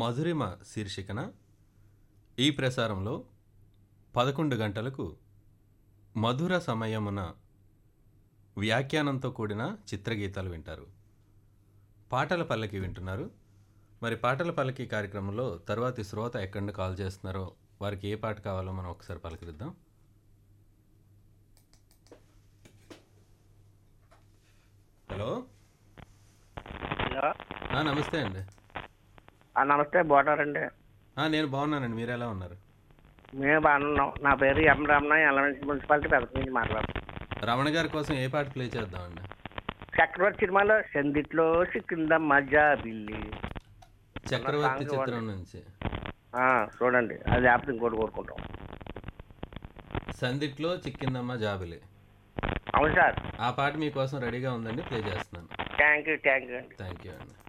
మధురిమ శీర్షికన ఈ ప్రసారంలో పదకొండు గంటలకు మధుర సమయమున వ్యాఖ్యానంతో కూడిన చిత్రగీతాలు వింటారు పాటల పల్లకి వింటున్నారు మరి పాటల పల్లకి కార్యక్రమంలో తరువాతి శ్రోత ఎక్కడి నుండి కాల్ చేస్తున్నారో వారికి ఏ పాట కావాలో మనం ఒకసారి పలకరిద్దాం హలో హలో ఆ, నమస్తే అండి ఆ, నమస్తే బాగున్నారండి ఆ, నేను బాగున్నానండి మీరు ఎలా ఉన్నారు మేము బాగున్నాం నా పేరు ఎం రమణ ఎలమెంట్స్ మున్సిపాలిటీ పెద్ద నుంచి మాట్లాడుతున్నాం రమణ గారి కోసం ఏ పాట ప్లే చేద్దామండి చక్రవర్తి సినిమాలో సందిట్లో సిక్కింద మజా బిల్లి చక్రవర్తి సాంగ్ చిత్రం నుంచి ఆ, చూడండి అది లేకపోతే ఇంకోటి కోరుకుంటాం సందిట్లో చిక్కిందమ్మ జాబిలి అవును సార్ ఆ పాట మీకోసం రెడీగా ఉందండి ప్లే చేస్తున్నాను థ్యాంక్ యూ థ్యాంక్ యూ అండి థ్యాంక్ యూ అండి